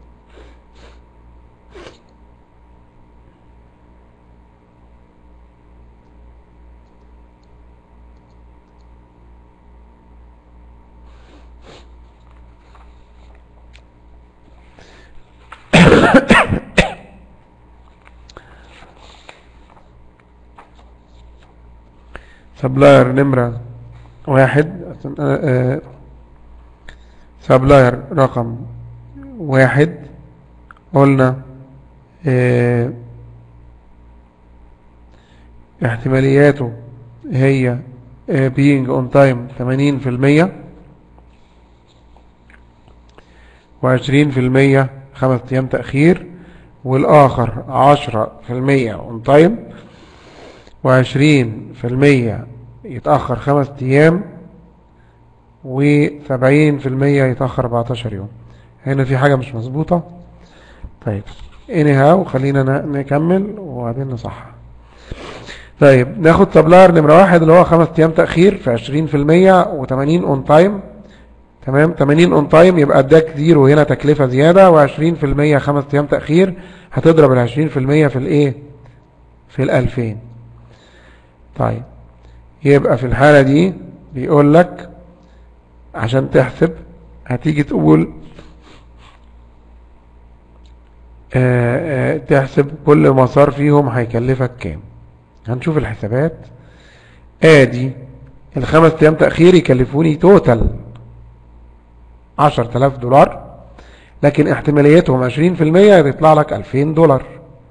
سبلاير نمرة واحد سبلاير رقم واحد قلنا اه احتمالياته هي اه being on time 80% وعشرين في المية خمس ايام تأخير والاخر عشرة في المية on time وعشرين في المية يتأخر خمس أيام وسبعين في المية يتأخر 14 يوم هنا في حاجة مش مظبوطة طيب anyhow خلينا نكمل وبعدين نصحح طيب ناخد سبلاير نمرة واحد اللي هو خمس ايام تأخير في عشرين في المية وتمانين اون تايم تمام تمانين اون تايم يبقى اداك زيرو هنا تكلفة زيادة وعشرين في المية خمس ايام تأخير هتضرب العشرين في المية في الايه في الالفين طيب يبقى في الحالة دي بيقول لك عشان تحسب هتيجي تقول آآ آآ تحسب كل مسار فيهم هيكلفك كام هنشوف الحسابات ادي الخمس ايام تأخير يكلفوني توتال عشر تلاف دولار لكن احتماليتهم عشرين في المية يطلع لك الفين دولار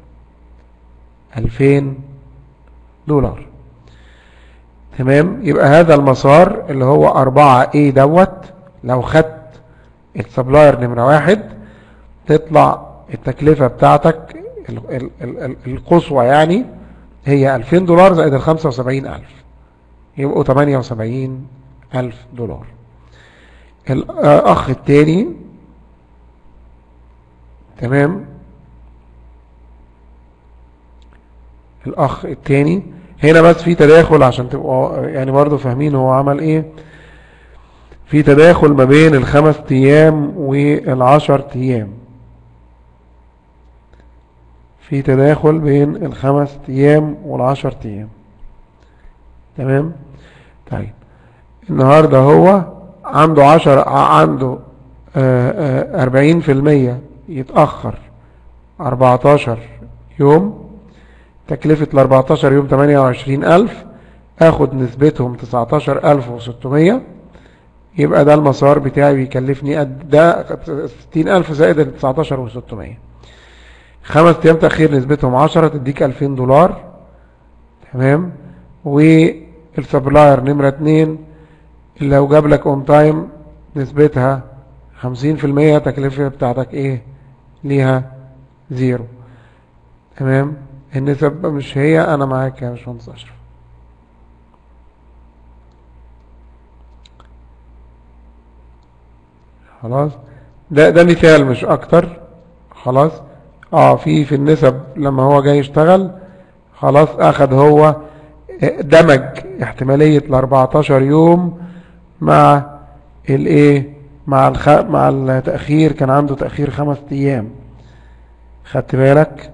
الفين دولار تمام يبقى هذا المسار اللي هو أربعة ايه دوت لو خدت السبلاير نمرة واحد تطلع التكلفة بتاعتك القصوى يعني هي 2000 دولار زائد ال 75000 يبقوا 78000 دولار الأخ التاني تمام الأخ التاني هنا بس في تداخل عشان تبقوا يعني برضو فاهمين هو عمل ايه في تداخل ما بين الخمس ايام والعشر ايام في تداخل بين الخمس ايام والعشر ايام تمام طيب النهاردة هو عنده عشر عنده اربعين في المية يتأخر اربعتاشر يوم تكلفة الاربعتاشر يوم تمانية وعشرين الف اخد نسبتهم تسعتاشر الف وستمية يبقى ده المسار بتاعي بيكلفني قد ده ستين الف زائد التسعتاشر وستمية خمس ايام تأخير نسبتهم عشرة تديك الفين دولار تمام والسبلاير نمرة اتنين اللي لو جاب لك اون تايم نسبتها خمسين في المية تكلفة بتاعتك ايه ليها زيرو تمام النسب مش هي انا معاك يا باشمهندس اشرف خلاص ده ده مثال مش اكتر خلاص اه في في النسب لما هو جاي يشتغل خلاص اخد هو دمج احتمالية ال 14 يوم مع الايه مع الخ... مع التأخير كان عنده تأخير خمس ايام خدت بالك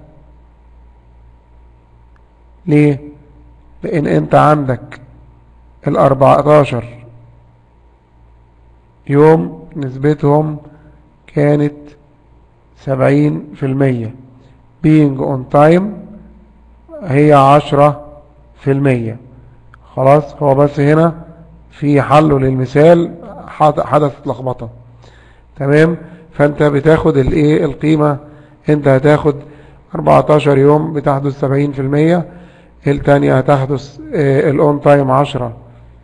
ليه لان انت عندك ال 14 يوم نسبتهم كانت سبعين في المية being on time هي عشرة في المية خلاص هو بس هنا في حله للمثال حدث لخبطة تمام فانت بتاخد الايه القيمة انت هتاخد 14 يوم بتحدث 70 في المية التانية هتحدث الاون تايم 10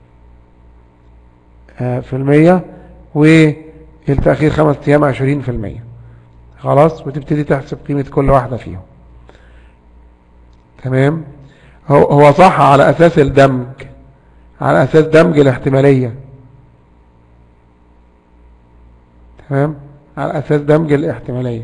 في المية والتأخير خمس ايام 20 في المية خلاص وتبتدي تحسب قيمة كل واحدة فيهم تمام هو هو صح على أساس الدمج على أساس دمج الاحتمالية تمام على أساس دمج الاحتمالية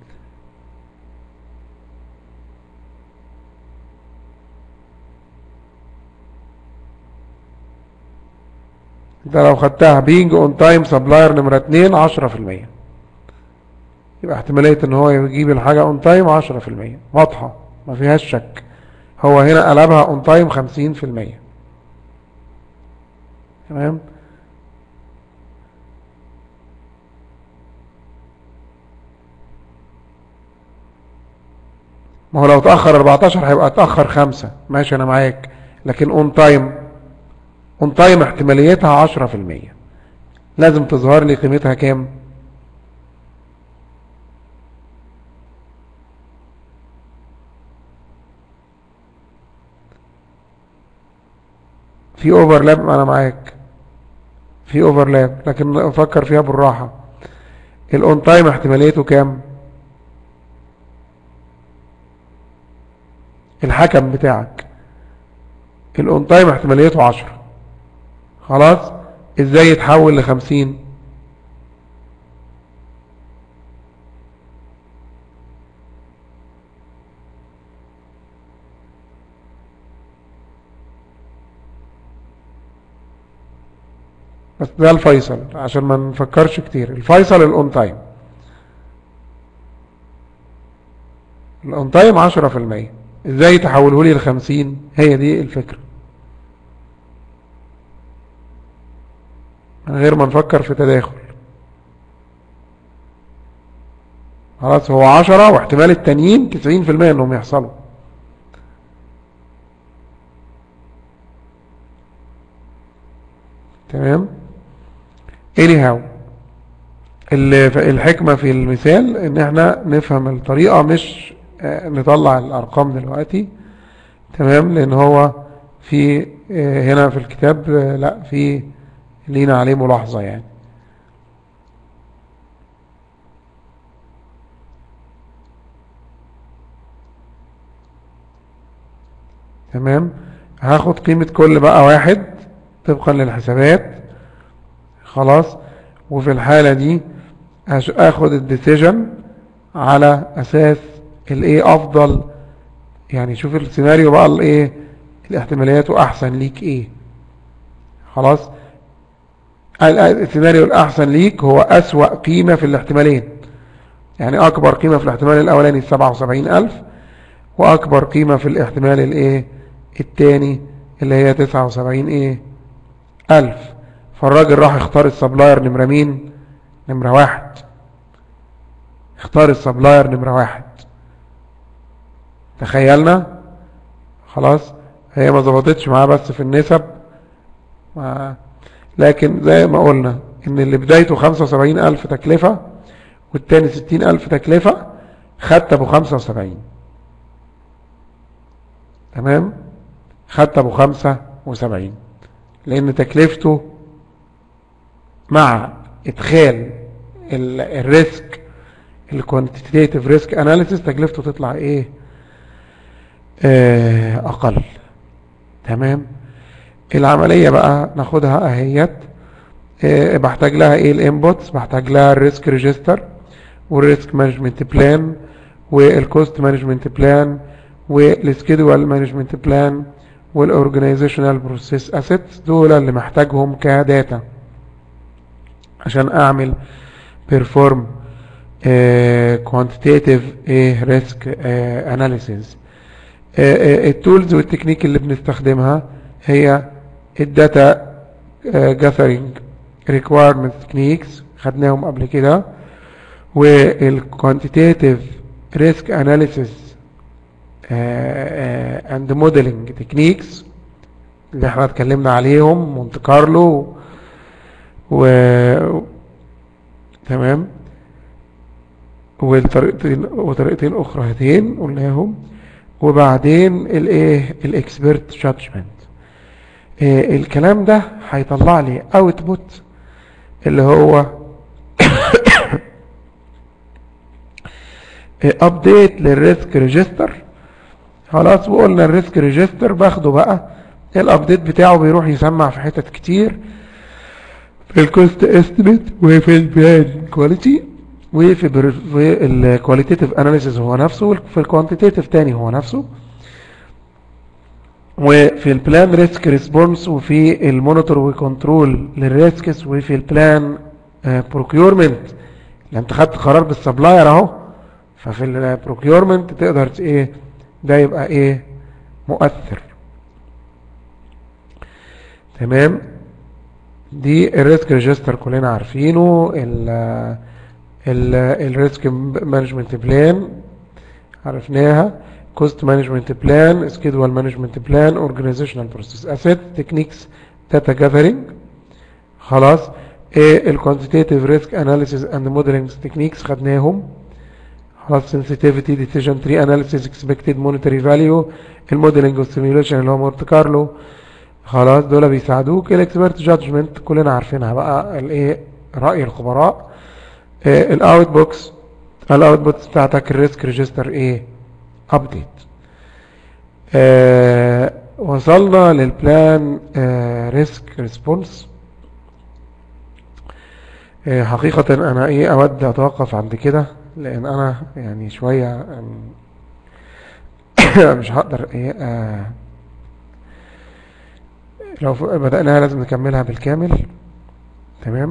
انت لو خدتها بينج اون تايم سبلاير نمرة 2 10% يبقى احتمالية ان هو يجيب الحاجة اون تايم عشرة في المية واضحة ما فيهاش شك هو هنا قلبها اون تايم خمسين في المية تمام ما هو لو تأخر 14 هيبقى تأخر خمسة ماشي انا معاك لكن اون تايم اون تايم احتماليتها عشرة في المية لازم تظهر لي قيمتها كام في اوفرلاب انا معاك في اوفرلاب لكن افكر فيها بالراحة الاون تايم احتماليته كام الحكم بتاعك الاون تايم احتماليته 10 خلاص ازاي يتحول ل 50 بس ده الفيصل عشان ما نفكرش كتير الفيصل الاون تايم الاون تايم 10% ازاي تحوله لي ل 50 هي دي الفكرة من غير ما نفكر في تداخل خلاص هو 10 واحتمال التانيين 90% انهم يحصلوا تمام anyhow الحكمة في المثال ان احنا نفهم الطريقة مش نطلع الارقام دلوقتي تمام لان هو في هنا في الكتاب لا في لينا عليه ملاحظة يعني تمام هاخد قيمة كل بقى واحد طبقا للحسابات خلاص وفي الحالة دي اخد الديسيجن على اساس الايه افضل يعني شوف السيناريو بقى الايه الاحتماليات احسن ليك ايه خلاص السيناريو الاحسن ليك هو اسوأ قيمة في الاحتمالين يعني اكبر قيمة في الاحتمال الاولاني 77000 واكبر قيمة في الاحتمال الايه التاني اللي هي 79 ايه الف فالراجل راح اختار السبلاير نمرة مين نمرة واحد اختار السبلاير نمرة واحد تخيلنا خلاص هي ما ظبطتش معاه بس في النسب ما لكن زي ما قلنا ان اللي بدايته 75 الف تكلفة والتاني 60 الف تكلفة خدت ابو 75 تمام خدت ابو 75 لان تكلفته مع ادخال الريسك الكوانتيتيف ريسك اناليسيس تكلفته تطلع ايه آه اقل تمام العملية بقى ناخدها اهيت آه بحتاج لها ايه الانبوتس بحتاج لها الريسك ريجستر والريسك مانجمنت بلان والكوست مانجمنت بلان والسكيدول مانجمنت بلان والاورجنايزيشنال بروسيس اسيتس دول اللي محتاجهم كداتا عشان اعمل perform uh, quantitative uh, risk uh, analysis التولز والتكنيك اللي بنستخدمها هي الداتا gathering requirement techniques خدناهم قبل كده والquantitative risk analysis and modeling techniques اللي احنا اتكلمنا عليهم مونت كارلو و تمام والطريقتين وطريقتين اخرى هاتين قلناهم وبعدين الايه الاكسبرت جادجمنت الكلام ده هيطلع لي اوتبوت اللي هو ابديت للريسك ريجستر خلاص وقلنا الريسك ريجستر باخده بقى الابديت بتاعه بيروح يسمع في حتت كتير في الكوست استيميت وفي البلان كواليتي وفي الكواليتيف اناليسيس هو نفسه وفي الكوانتيتيف تاني هو نفسه وفي البلان ريسك ريسبونس وفي المونيتور وكنترول للريسكس وفي البلان بروكيورمنت لما انت خدت قرار بالسبلاير اهو ففي البروكيورمنت تقدر ايه ده يبقى ايه مؤثر تمام دي الريسك ريجستر كلنا عارفينه الريسك مانجمنت بلان عرفناها كوست مانجمنت بلان سكيدول مانجمنت بلان اورجانيزيشنال بروسيس اسيت تكنيكس داتا جاذرينج خلاص ايه الكوانتيتيف ريسك اناليسيس اند موديلنج تكنيكس خدناهم خلاص sensitivity decision tree analysis expected monetary value الموديلنج والسيميوليشن اللي هو مونت كارلو خلاص دول بيساعدوك الاكسبرت جادجمنت كلنا عارفينها بقى الايه راي الخبراء إيه الاوت بوكس الاوت بوكس بتاعتك الريسك ريجستر ايه ابديت وصلنا للبلان ريسك ريسبونس حقيقة انا ايه اود اتوقف عند كده لان انا يعني شوية مش هقدر ايه آه لو بدأناها لازم نكملها بالكامل تمام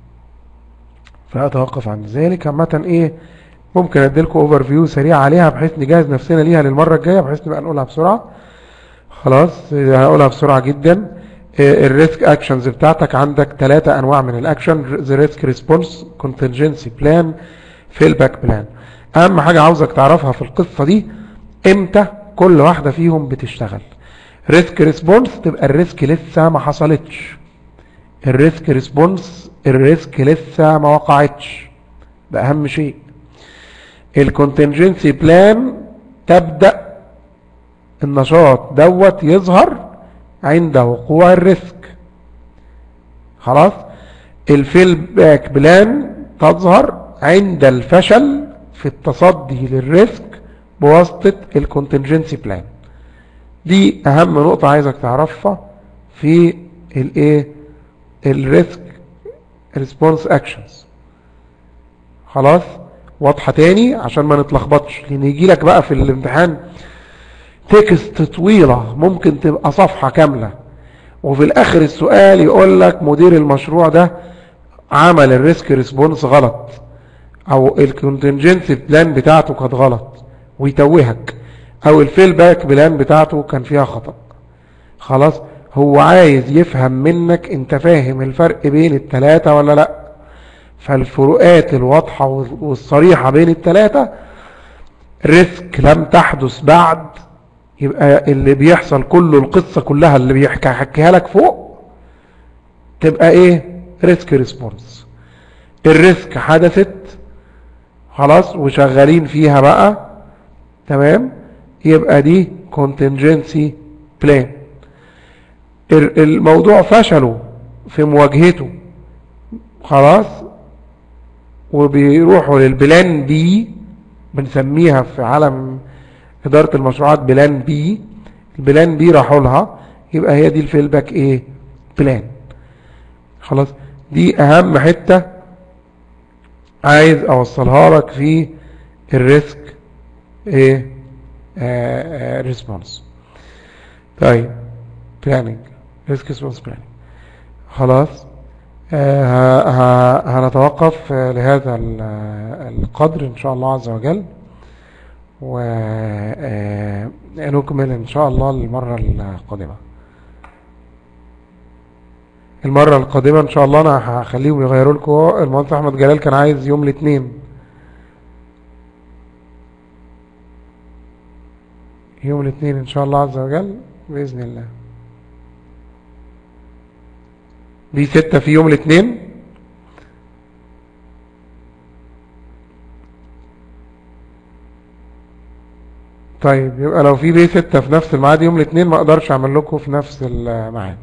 فأتوقف عند ذلك عامة ايه ممكن اديلكم اوفر فيو سريع عليها بحيث نجهز نفسنا ليها للمرة الجاية بحيث نبقى نقولها بسرعة خلاص هقولها بسرعة جدا الريسك اكشنز بتاعتك عندك ثلاثة انواع من الاكشن ذا ريسك ريسبونس كونتنجنسي بلان فيلباك بلان اهم حاجة عاوزك تعرفها في القصة دي امتى كل واحدة فيهم بتشتغل ريسك ريسبونس تبقى الريسك لسه ما حصلتش الريسك ريسبونس الريسك لسه ما وقعتش ده اهم شيء الكونتنجنسي بلان تبدأ النشاط دوت يظهر عند وقوع الريسك خلاص الفيلباك بلان تظهر عند الفشل في التصدي للريسك بواسطة الكونتنجنسي بلان دي اهم نقطة عايزك تعرفها في الايه الريسك ريسبونس اكشنز خلاص واضحة تاني عشان ما نتلخبطش لان يجي لك بقى في الامتحان تكست طويلة ممكن تبقى صفحة كاملة وفي الاخر السؤال يقول لك مدير المشروع ده عمل الريسك ريسبونس غلط او الكونتنجنسي بلان بتاعته كانت غلط ويتوهك او الفيل باك بلان بتاعته كان فيها خطأ خلاص هو عايز يفهم منك انت فاهم الفرق بين التلاتة ولا لا فالفروقات الواضحة والصريحة بين التلاتة ريسك لم تحدث بعد يبقى اللي بيحصل كله القصة كلها اللي بيحكيها لك فوق تبقى ايه ريسك ريسبونس الريسك حدثت خلاص وشغالين فيها بقى تمام يبقى دي contingency plan الموضوع فشلوا في مواجهته خلاص وبيروحوا للبلان بي بنسميها في عالم إدارة المشروعات بلان بي البلان بي راحوا لها يبقى هي دي الفيلباك ايه بلان خلاص دي اهم حتة عايز اوصلها لك في الريسك ايه ريسبونس طيب بلاننج ريسك ريسبونس بلاننج خلاص آه هنتوقف لهذا القدر ان شاء الله عز وجل ونكمل ان شاء الله المرة القادمة المرة القادمة ان شاء الله انا هخليهم يغيروا لكم المهندس احمد جلال كان عايز يوم الاثنين يوم الاثنين ان شاء الله عز وجل باذن الله دي ستة في يوم الاثنين طيب يبقى لو في بي ستة في نفس الميعاد يوم الاثنين ما اقدرش اعمل لكم في نفس الميعاد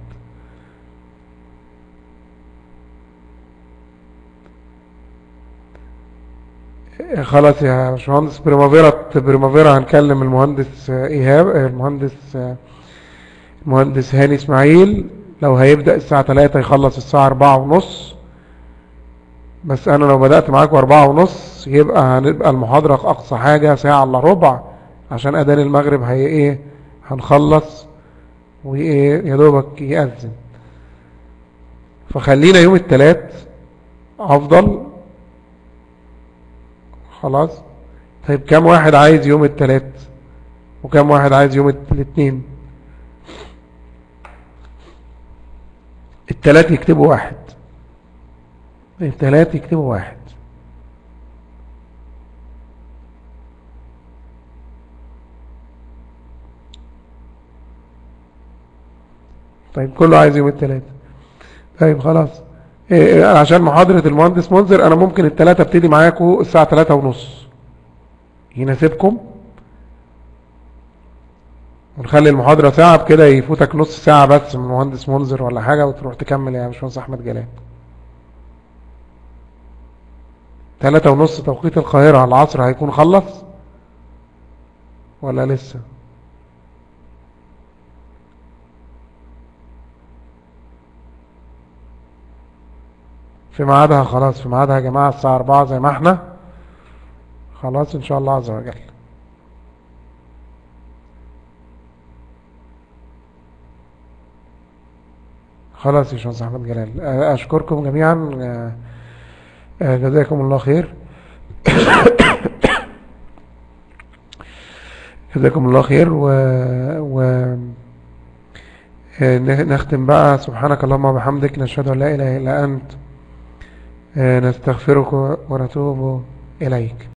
خلاص يا باشمهندس بريمافيرا بريمافيرا هنكلم المهندس ايهاب المهندس المهندس هاني اسماعيل لو هيبدأ الساعة 3 يخلص الساعة 4 ونص بس انا لو بدأت معاكم 4 ونص يبقى هنبقى المحاضرة اقصى حاجة ساعة الا ربع عشان اذان المغرب هي ايه هنخلص وايه يا دوبك يأذن فخلينا يوم الثلاث افضل خلاص طيب كم واحد عايز يوم الثلاث وكم واحد عايز يوم الاثنين الثلاث يكتبوا واحد الثلاث يكتبوا واحد طيب كله عايز يوم الثلاث طيب خلاص إيه عشان محاضرة المهندس منذر انا ممكن الثلاثة ابتدي معاكم الساعة ثلاثة ونص يناسبكم ونخلي المحاضرة ساعة بكده يفوتك نص ساعة بس من المهندس منذر ولا حاجة وتروح تكمل يا باشمهندس احمد جلال ثلاثة ونص توقيت القاهرة على العصر هيكون خلص ولا لسه في ميعادها خلاص في ميعادها يا جماعة الساعة 4 زي ما احنا خلاص ان شاء الله عز وجل خلاص يا باشمهندس احمد جلال آه، اشكركم جميعا آه، آه، جزاكم الله خير جزاكم الله خير و, و... آه، نختم بقى سبحانك اللهم وبحمدك نشهد ان لا اله الا انت آه، نستغفرك ونتوب اليك